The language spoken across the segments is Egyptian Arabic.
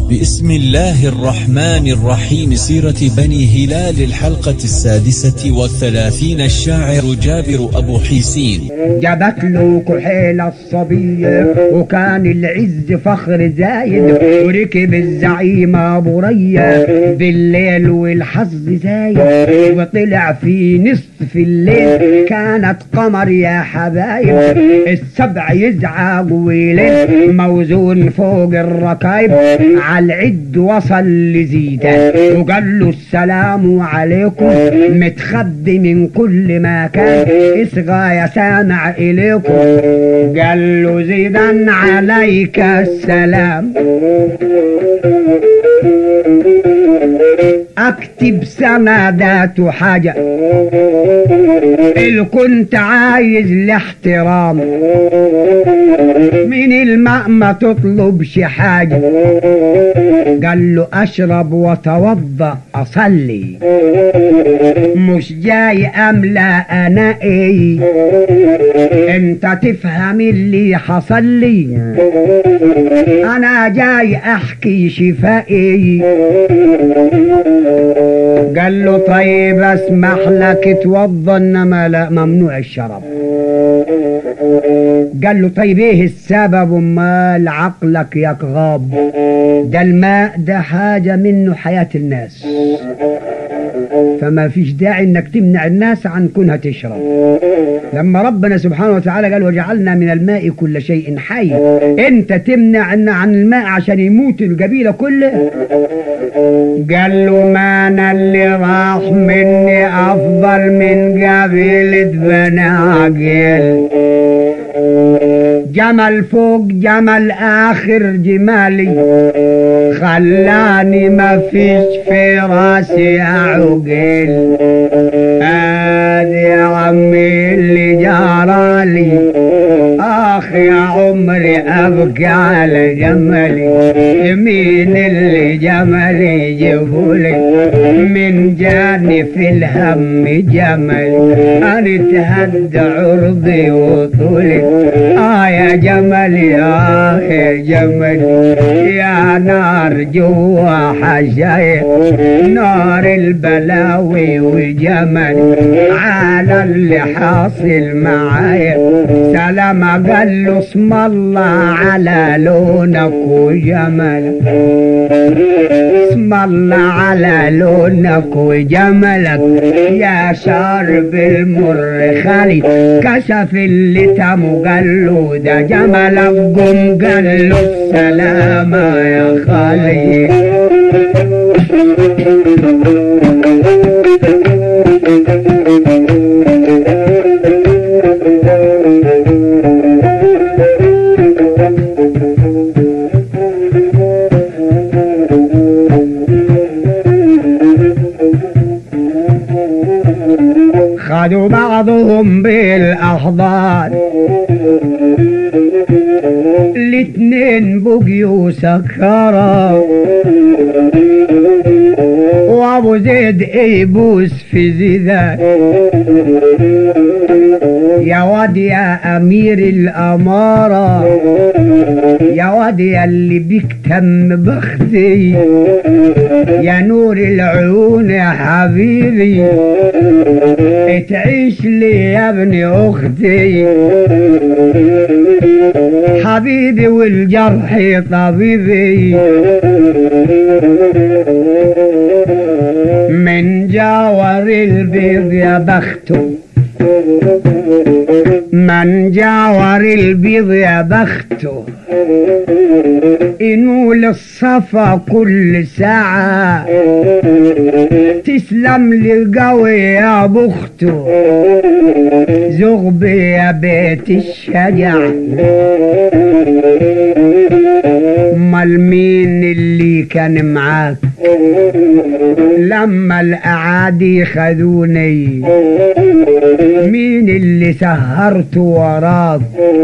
بسم الله الرحمن الرحيم سيرة بني هلال الحلقة السادسة والثلاثين الشاعر جابر أبو حيسين جابت له كحيل الصبية وكان العز فخر زايد وركب الزعيم أبو ريا بالليل والحظ زايد وطلع في نصف الليل كانت قمر يا حبايب السبع يزعق ويلين موزون فوق الركايب على العد وصل لزيدة وقال له السلام عليكم متخبي من كل مكان اصغى يا سامع إليكم قال له زيدا عليك السلام اكتب سندات حاجة اللي كنت عايز الاحترام من الماء ما تطلبش حاجة قال له اشرب واتوضا اصلي مش جاي املا انا ايه انت تفهم اللي حصل لي انا جاي احكي شفائي قال له طيب اسمح لك توضى انما لا ممنوع الشرب قال له طيب ايه السبب امال عقلك يا غاب ده الماء ده حاجة منه حياة الناس فما فيش داعي انك تمنع الناس عن كونها تشرب لما ربنا سبحانه وتعالى قال وجعلنا من الماء كل شيء حي انت تمنع عن الماء عشان يموت القبيلة كلها قال له ما انا اللي راح مني افضل من قبيلة بناقل جمل فوق جمل اخر جمالي خلاني ما فيش في راسي عقل هذا يا عمي اللي جرالي اخ يا عمري ابكي على جملي مين اللي جملي جيبولي من جاني في الهم جمل انا تهدى عرضي وطولي اه يا جملي اه يا جملي يا نار جوا حشايا نار البلاوي وجمل على اللي حاصل معايا سلام قال له اسم الله على لونك وجملك اسم الله على لونك وجملك يا شارب المر خالي كشف اللي تم قال له ده جملك قم قال له السلامة يا خالي خدوا بعضهم بالاحضان الاتنين بقيوا سكرا وابو زيد يبوس في زيدان يا واد يا امير الاماره يا واد يا اللي بيك تم بختي يا نور العيون يا حبيبي تعيش لي يا ابن اختي حبيبي والجرح طبيبي من جاور البيض يا بخته من جاور البيض يا بخته ينول الصفا كل ساعة تسلم لي قوي يا بخته زغبي يا بيت الشجع امال مين اللي كان معاك لما الاعادي خذوني مين اللي سهرت وراك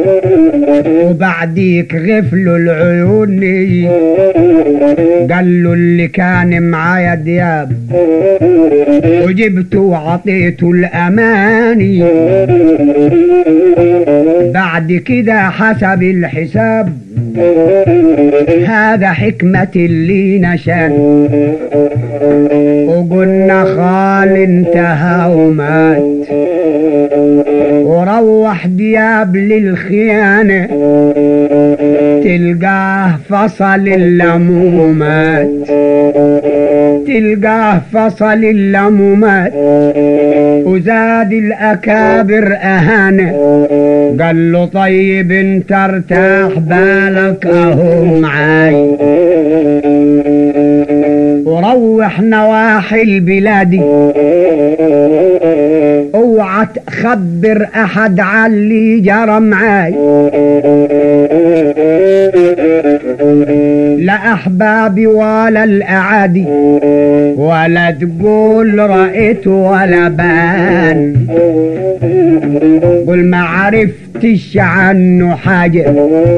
وبعديك غفلوا العيوني قال له اللي كان معايا دياب وجبته وعطيته الاماني بعد كده حسب الحساب هذا حكمة اللي نشان وقلنا خال انتهى ومات وروح دياب للخيانة تلقاه فصل اللمومات تلقاه فصل اللمومات وزاد الأكابر أهانة قال له طيب انت ارتاح بالك اهو معاي وروح نواحي البلاد اوعى تخبر احد على اللي جرى معاي لا احبابي ولا الاعادي ولا تقول رأيت ولا بان قل ما عرفتش عنه حاجة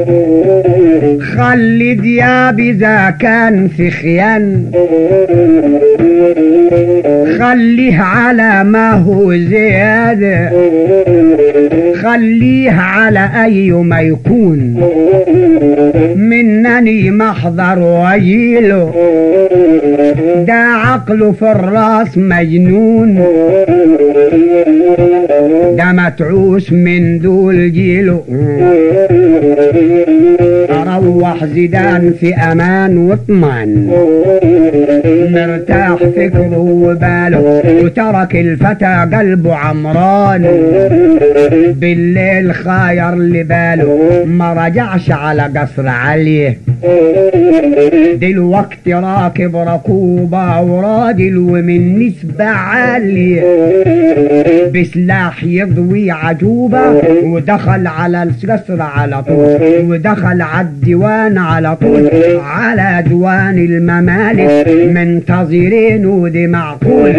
خلي دياب اذا كان في خيان خليه على ما هو زيادة خليه على اي ما يكون منني محضر وجيله ده عقله في الراس مجنون ده متعوس من دول جيله روح زيدان في امان واطمئن مرتاح فكره وباله وترك الفتى قلبه عمران بالليل خاير لباله ما رجعش على قصر عليه دلوقتي راكب ركوبة وراجل ومن نسبة عالية بسلاح يضوي عجوبة ودخل على القصر على طول ودخل على الديوان على طول على ديوان الممالك منتظرين ودي معقول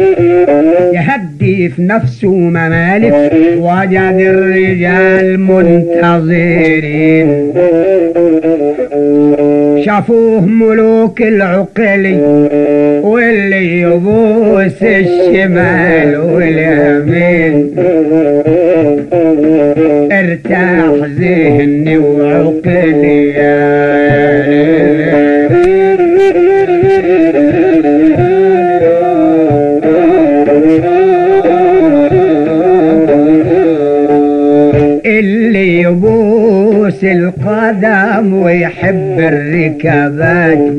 يهدي في نفسه ممالك وجد الرجال منتظرين شافوه ملوك العقلي واللي يبوس الشمال واليمين ارتاح ذهني وعقلي اللي يبوس القدم ويحب الركبات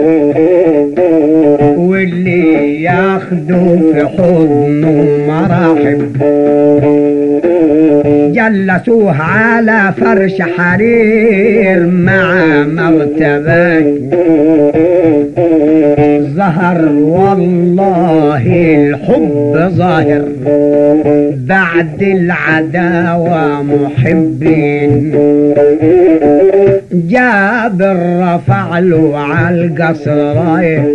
واللي ياخده في حضنه مراحب جلسوه على فرش حرير مع مرتبات ظهر والله الحب ظاهر بعد العداوة محبين جابر رفع له على القصر رايح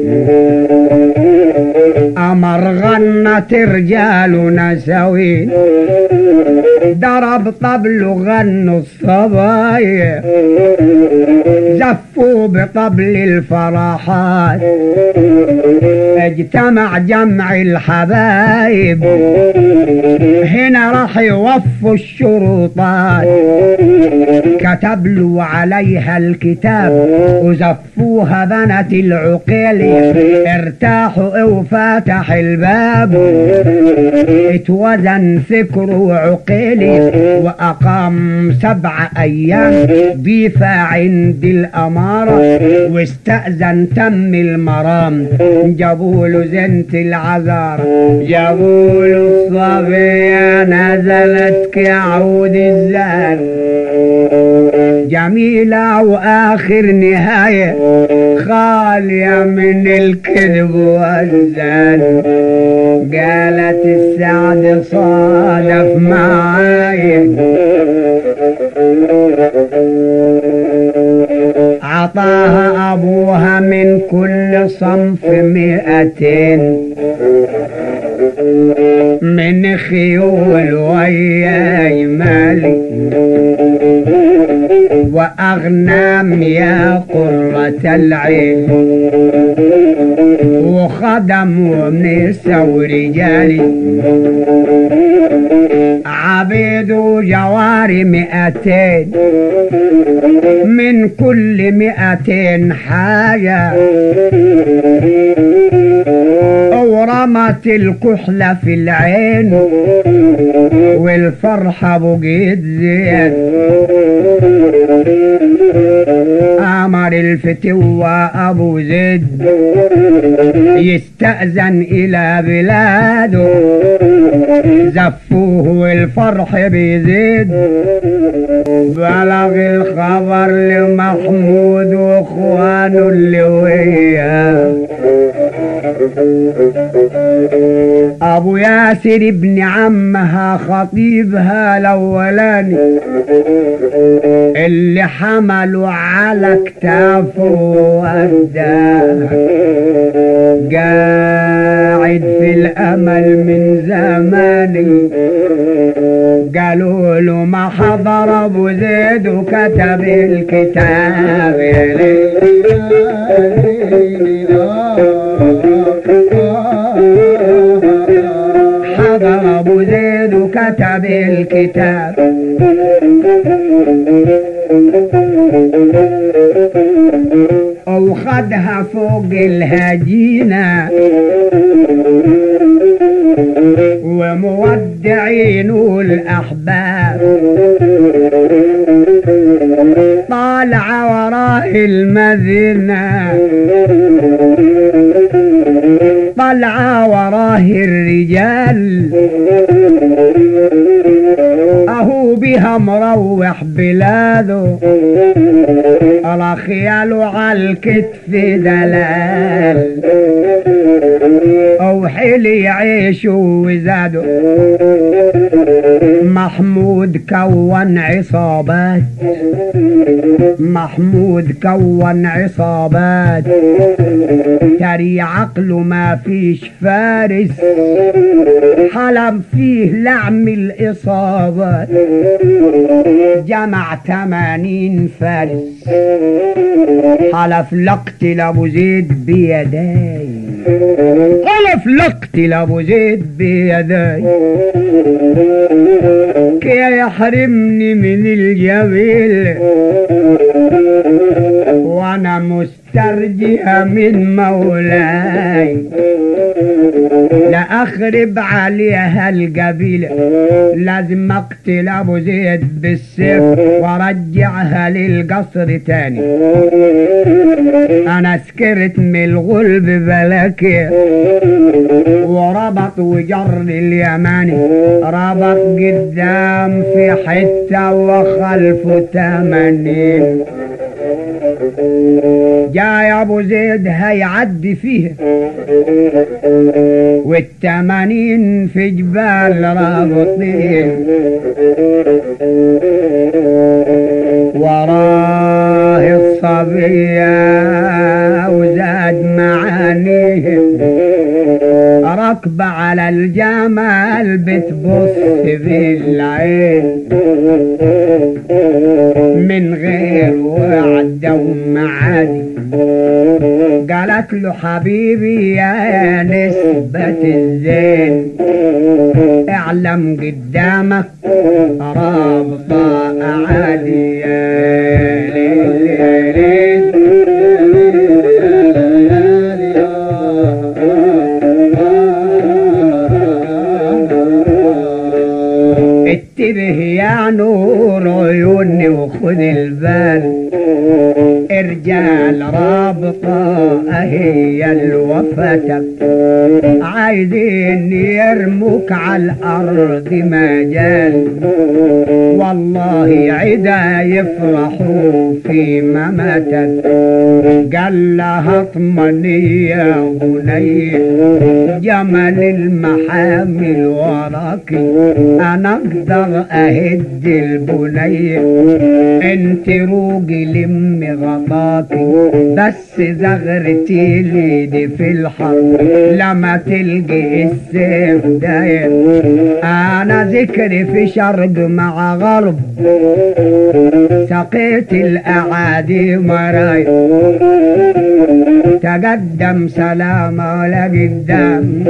أمر غنت رجال نسوين ضرب طبل غنوا الصبايا زفوا بطبل الفرحات اجتمع جمع الحبايب هنا راح يوفوا الشروطات كتب له عليها الكتاب وزفوها بنت العقيل ارتاحوا وفاتح الباب اتوزن فكره وعقيلي واقام سبع ايام ضيفة عند الامارة واستأذن تم المرام جابوا له زنت العذار جابوا له الصبية نزلت كعود الزهر جميلة وآخر نهاية خالية من الكذب والزن قالت السعد صادف معاي عطاها أبوها من كل صنف مئتين من خيول وياي مالي وأغنام يا قرة العين وخلق خدم ونساء ورجالي عبيد وجواري مئتين من كل مئتين حاجة ورمت الكحلة في العين والفرحة بقيت زين أمر الفتوة أبو زيد يستأذن إلى بلاده زفوه والفرح بيزيد بلغ الخبر لمحمود واخوانه اللي وياه ابو ياسر ابن عمها خطيبها الاولاني اللي حملوا على كتافه وداه قاعد في الامل من زماني قالوا له ما حضر ابو زيد وكتب الكتاب يا ليل حضر ابو زيد وكتب الكتاب وخدها فوق الهجينة ومودعين الأحباب طالع وراء المدينة طلع وراه الرجال اهو بها مروح بلاده رخياله على الكتف دلال او حلي يعيشوا وزادوا محمود كون عصابات محمود كون عصابات تري عقله ما فيش فارس حلم فيه لعم الإصابات جمع تمانين فارس حلف لقتل أبو زيد بيداي حلف لقتل أبو زيد بيداي كي يحرمني من الجميل وانا مسترجئة من مولاي لأخرب عليها القبيلة لازم اقتل ابو زيد بالسيف وارجعها للقصر تاني انا سكرت من الغلب بلكي وربط وجر اليماني ربط قدام في حتة وخلفه تمانين جاي ابو زيد هيعدي فيه والتمانين في جبال رابطين وراه الصبية وزاد معانيهم ركب على الجمال بتبص بالعين من غير وعد ومعادي قالت له حبيبي يا نسبة الزين اعلم قدامك رابطة عادي يا ليل يا ليل انتبه يا نور عيوني وخذ البال رجال رابطة هي الوفتك عايزين يرموك على الأرض مجال والله عدا يفرحوا في مماتك قال لها اطمني يا بني جمل المحامل وراك انا اقدر اهد البني انت روجي لمي غطاك بس زغرتي ليدي في الحرب لما تلقي السيف داير انا ذكري في شرق مع غرب سقيت الاعادي مراي تقدم سلامه لقدام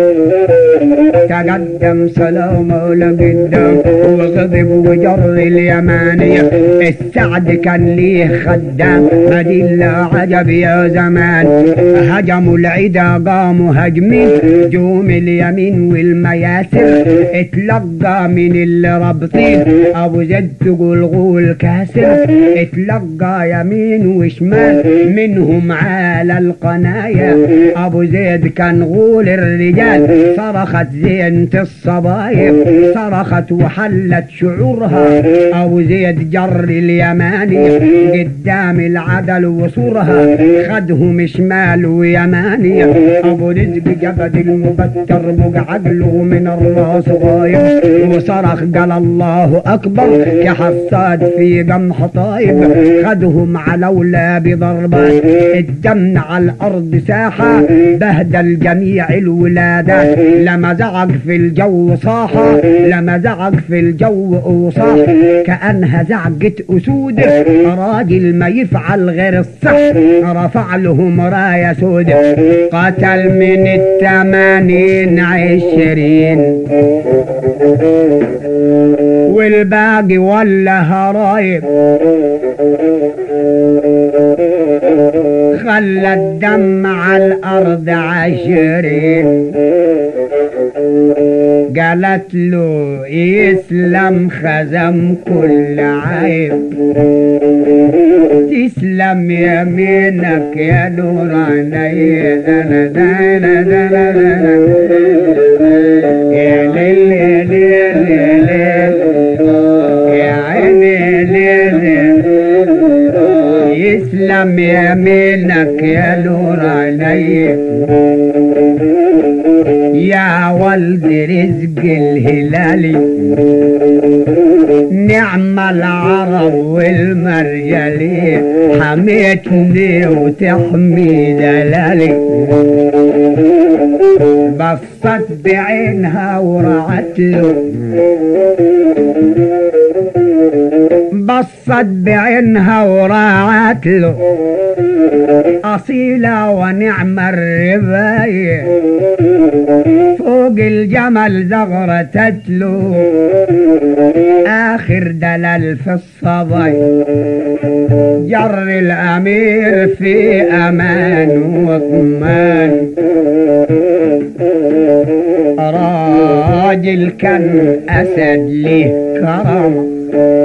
تقدم سلامه لقدام وغضب وجر اليمانية السعد كان ليه خدام بديل عجب يا زمان هجموا العدا قاموا هجمين جوم اليمين والمياسر اتلقى من اللي رابطين ابو زيد تقول غول كاسر اتلقى يمين وشمال منهم على القنايا ابو زيد كان غول الرجال صرخت زينة الصبايب صرخت وحلت شعورها ابو زيد جر اليماني قدام العدل وصورها خدهم شمال ويماني ابو رزق جبد المبتر بقى عقله من الراس غايب وصرخ قال الله اكبر كحصاد في قمح طايب خدهم على ولا بضربات الدم على الارض ساحه بهدل جميع الولادات لما زعق في الجو صاحه لما زعق في الجو وصاح كانها زعقة اسود راجل ما يفعل غير الصح رفع لهم رايه سود قتل من الثمانين عشرين والباقي ولا هرايب خلى الدم على الارض عشرين قالت له يسلم خزم كل عيب تسلم يمينك يا نور عيني يا ليل يا ليل يا ليل يا عيني ليل يسلم يمينك يا نور عيني يا ولد رزق الهلالي نعم العرب والمرجلي حميتني وتحمي دلالي بصت بعينها ورعت له بصت بعينها وراعت له أصيلة ونعم الرباية فوق الجمل زغرتت له آخر دلال في الصبي جر الأمير في أمان واطمان راجل كان أسد له كرم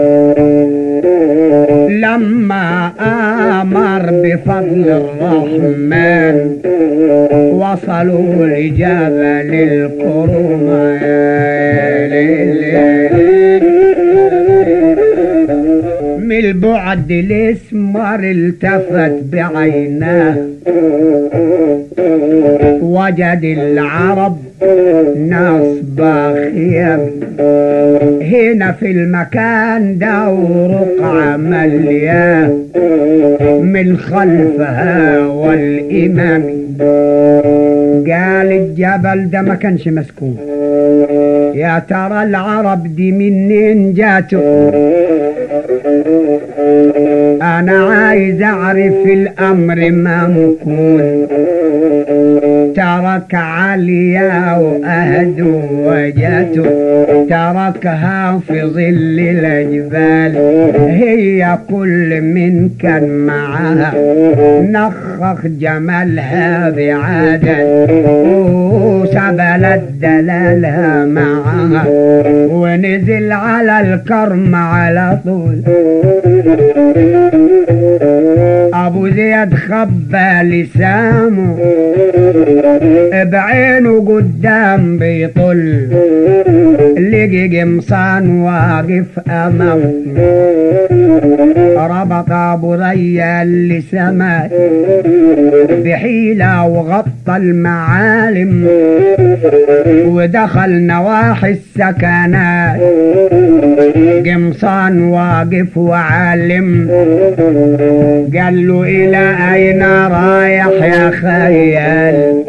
لما آمر بفضل الرحمن وصلوا لجبل الكرمة من البعد الاسمر التفت بعيناه وجد العرب نصب خيم هنا في المكان ده ورقعة ملياه من خلفها والإمام قال الجبل ده ما كانش مسكون يا ترى العرب دي منين جاتوا انا عايز اعرف الامر ما مكون ترك عليا واهد وجاته تركها في ظل الاجبال هي كل من كان معها نخخ جمالها بعدد وسبلت دلالها معها ونزل على الكرم على طول ابو زيد خبى لسامه بعينه قدام بيطل لقي قمصان واقف امامه ربط ابو ريال لسمات بحيلة وغطى المعالم ودخل نواحي السكنات قمصان واقف وعالم قال له الى اين رايح يا خيال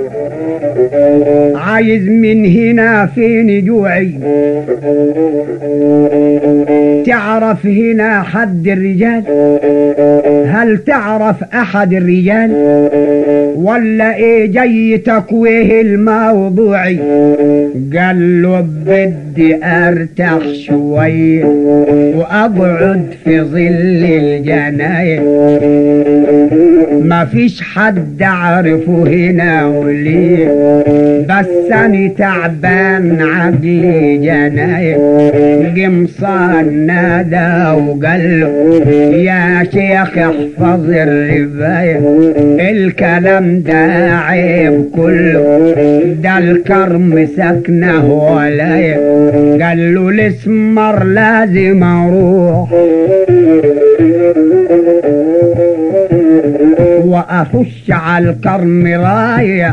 عايز من هنا فين جوعي تعرف هنا حد الرجال هل تعرف احد الرجال ولا ايه جاي تكويه الموضوعي قال له بدي ارتاح شوية واقعد في ظل الجناين ما فيش حد اعرفه هنا وليه بس انا تعبان عقلي جناين قمصان نادى وقال له يا شيخ احفظ الرباية الكلام ده عيب كله ده الكرم سكنه ولاية قال له الاسمر لازم اروح واخش على الكرم رايح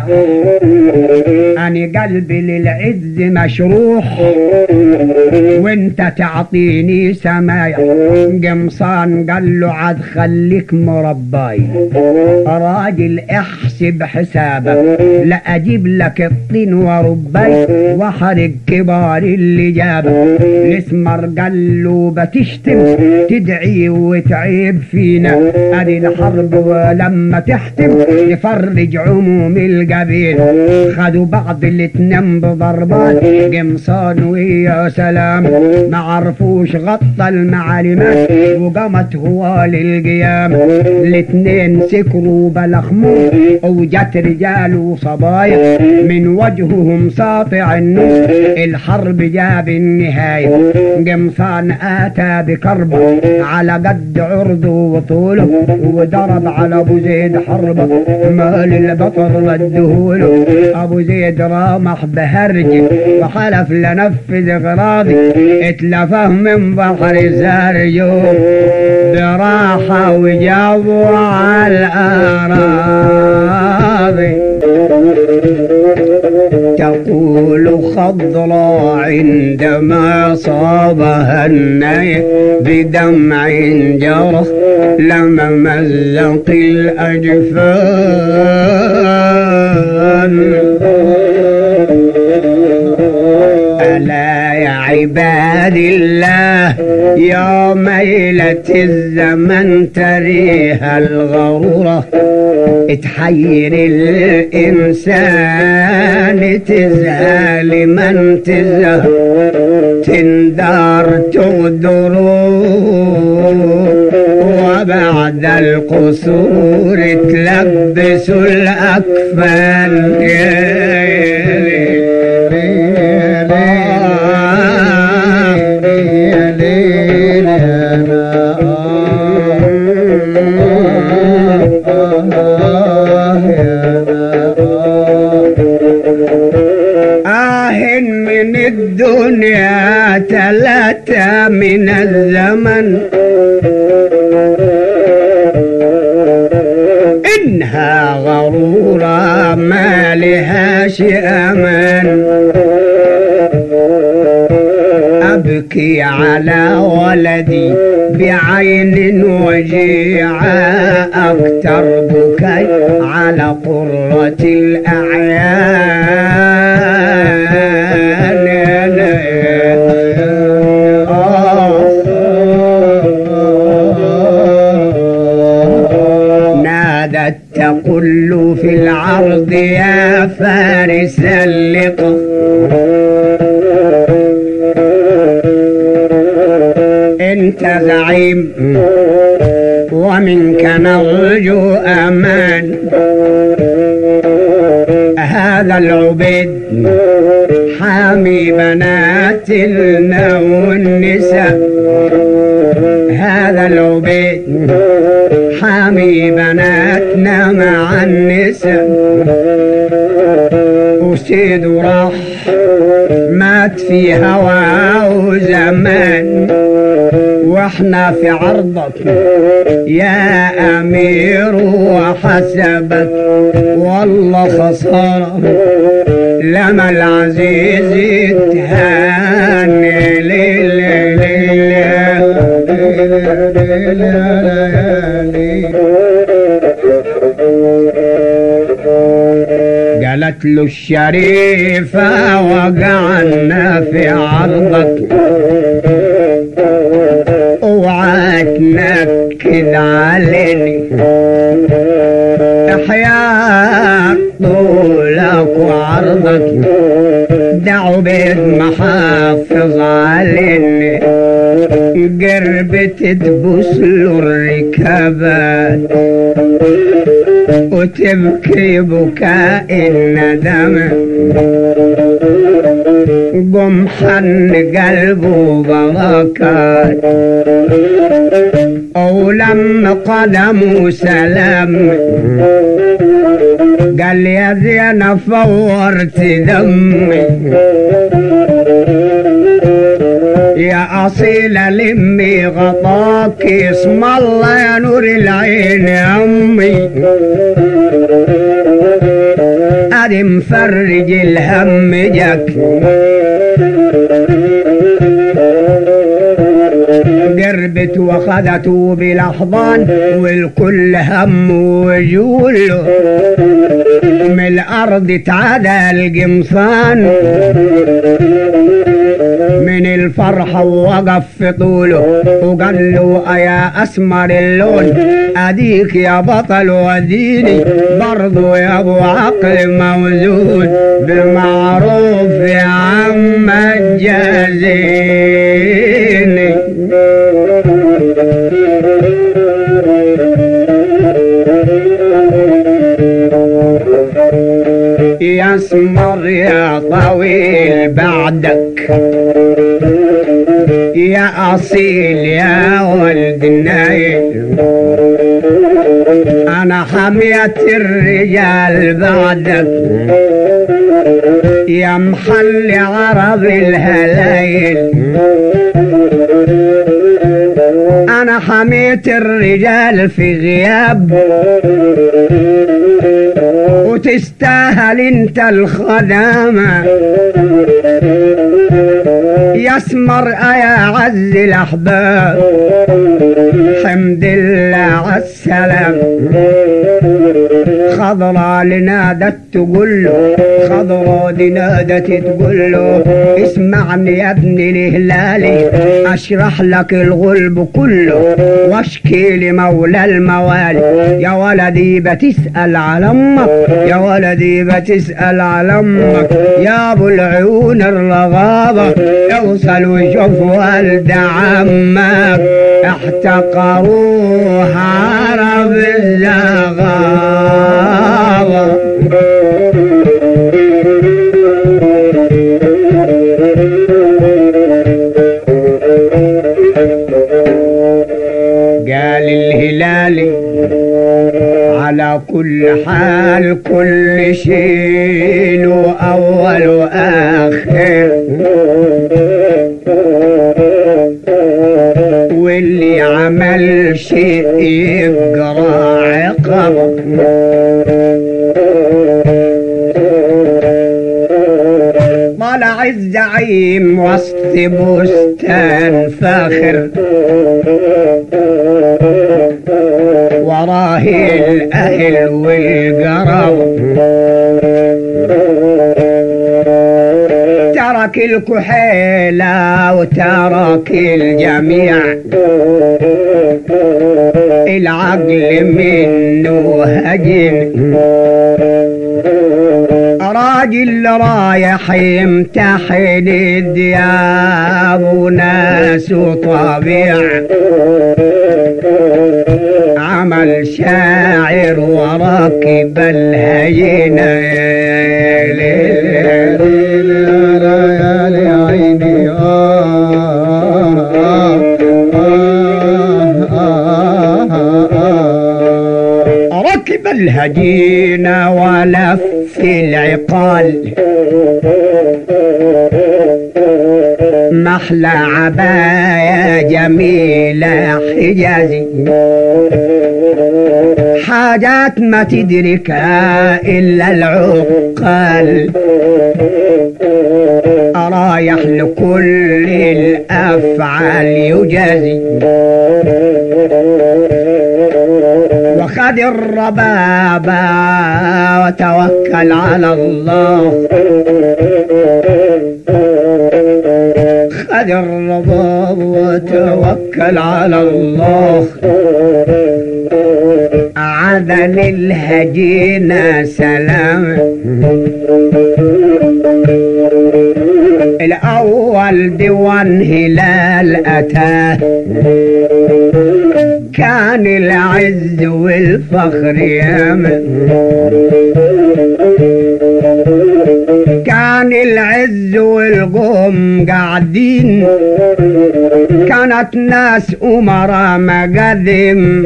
انا قلبي للعز مشروح وانت تعطيني سمايا قمصان قال له عاد خليك مرباي راجل احسب حسابك لا اجيب لك الطين ورباي واحرق كبار اللي جابك الاسمر قال له بتشتم تدعي وتعيب فينا ادي الحرب ولما تحتم نفرج عموم القبيل خدوا بعض الاتنين بضربات قمصان ويا سلام ما عرفوش غطى المعالمات وقامت هو للقيام الاتنين سكروا بلخمو وجت رجال وصبايا من وجههم ساطع النص الحرب جاب النهاية قمصان آتى بكربة على قد عرضه وطوله وضرب على ابو زيد حربة مال البطر ردهوله ابو زيد رامح بهرج وحلف لنفذ غراضي اتلفه من بحر سارجو براحة وجابوا على الأراضي تقول خضراء عندما صابها النيل بدمع جرى لما مزق الأجفان ألا يا عباد الله يا ميلة الزمن تريها الغرورة تحير الإنسان تزهى لمن تزهى تندار تغدر وبعد القصور تلبس الأكفان آه من الدنيا تلاتة من الزمن إنها غرورة ما لهاش أمان أبكي على ولدي بعين وجيعة أكتر بكي على قرة الأعيان نادت تقل في العرض يا فارس اللقا انت زعيم ومنك نرجو امان هذا العبيد حامي بناتنا والنساء هذا العبيد حامي بناتنا مع النساء وسيد راح مات في هواه زمان واحنا في عرضك يا امير وحسبك والله خساره لما العزيز يتهاني ليل قالت له الشريفة وقعنا في عرضك اوعى تنكد عليني احياء العباد طولك وعرضك دعوا بيت محافظ عليني قربت تبوس له الركابات وتبكي بكاء الندم قم حن قلبه بركات ولم قدمه سلام قال يا زين فورت دمي يا أصيلة لمي غطاك اسم الله يا نور العين يا أمي أدي مفرج الهم جاك قربت وخذته بالاحضان والكل هم وجوله من الارض تعدى القمصان من الفرحة ووقف في طوله وقال له يا أسمر اللون أديك يا بطل وديني برضو يا أبو عقل موزون بالمعروف يا عم الجازيني يا اسمر يا طويل بعدك يا أصيل يا ولد النايل أنا حمية الرجال بعدك يا محل عرب الهلايل أنا حميت الرجال في غياب وتستاهل انت الخدامة يسمر يا عز الأحباب حمد الله عالسلام خضرا لنادت تقول له خضرا دي نادت تقول له اسمعني يا ابن الهلالي اشرح لك الغلب كله واشكي لمولى الموالي يا ولدي بتسأل على امك يا ولدي بتسأل على امك يا ابو العيون الرغابة اوصل وشوف والد عمك احتقروه عرب الزغابة قال الهلالي على كل حال كل شيء له أول وآخر واللي عمل شيء يقرا عقبه طلع الزعيم وسط بستان فاخر وراه الأهل والقرب ترك الكحيلة وترك الجميع العقل منه هجن راجل رايح يمتحن الدياب وناس وطبيع عمل شاعر وراكب الهجنة ركب الهجينة ولف العقال محلى عباية جميلة حجازي حاجات ما تدركها إلا العقال رايح لكل الأفعال يجازي وخد الربابة وتوكل على الله خد الرباب وتوكل على الله عد هذا للهجينة سلام الأول ديوان هلال أتاه كان العز والفخر يامن كان العز والقوم قاعدين كانت ناس أمراء مقدم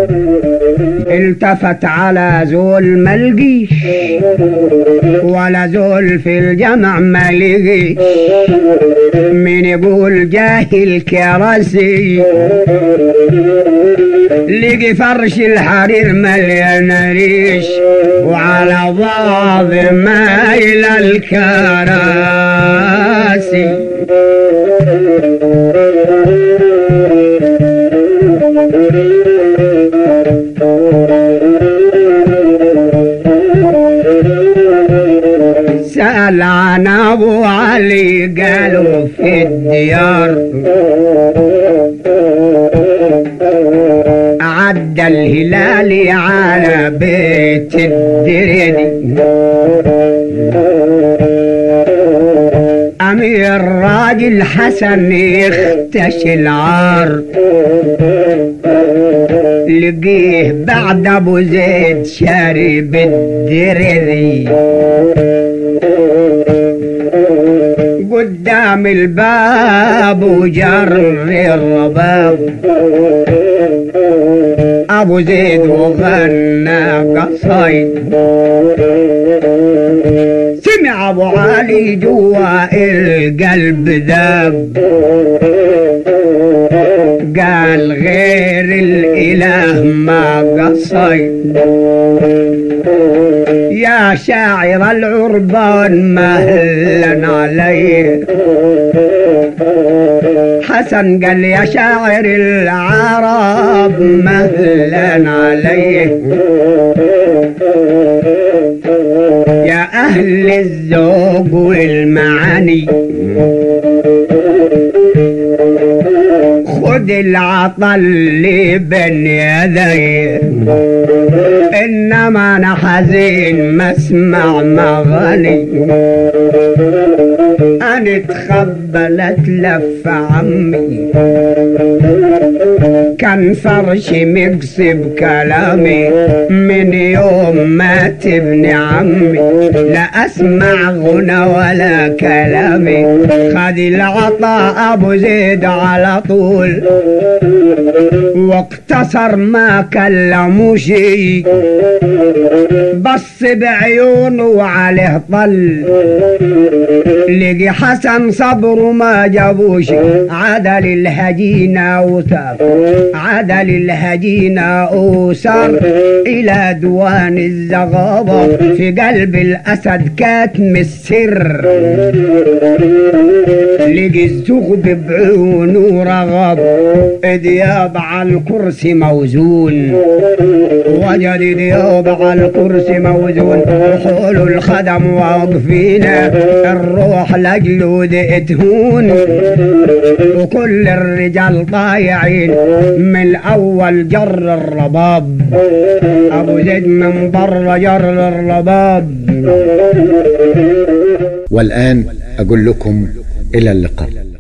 التفت على زول ملقيش ولا زول في الجمع ملقيش من يقول جاهل كرسي لقي فرش الحرير مليان ريش وعلى بعض مايل الكراسي سأل عن أبو علي قالوا في الديار عدى الهلال على بيت الدريدي أمير راجل حسن يختش العار لقيه بعد أبو زيد شارب الدريدي قدام الباب وجر الرباب ابو زيد وغنى قصيد سمع ابو علي جوا القلب ذاب قال غير الاله ما قصيد يا شاعر العربان مهلا عليه حسن قال يا شاعر العرب مهلا عليه يا أهل الذوق والمعاني خذ العطل اللي بين يدي انما انا حزين ما اسمع مغني انا اتخبلت لف عمي كان فرشي مقصب كلامي من يوم مات ابن عمي لا اسمع غنى ولا كلامي خذ العطاء ابو زيد على طول واقتصر ما كلموا شي بص بعيونه وعليه طل لقي حسن صبره ما جابوش عدل الهجينة وثاب عدل الهجينة وسار إلى دوان الزغابة في قلب الأسد كاتم السر لقي الزغب بعيونه رغب دياب على الكرسي موزون وجد دياب على الكرسي موزون وحول الخدم واقفين الروح لجلود تهون وكل الرجال طايعين من اول جر الرباب ابو زيد من بره جر الرباب والآن أقول لكم إلى اللقاء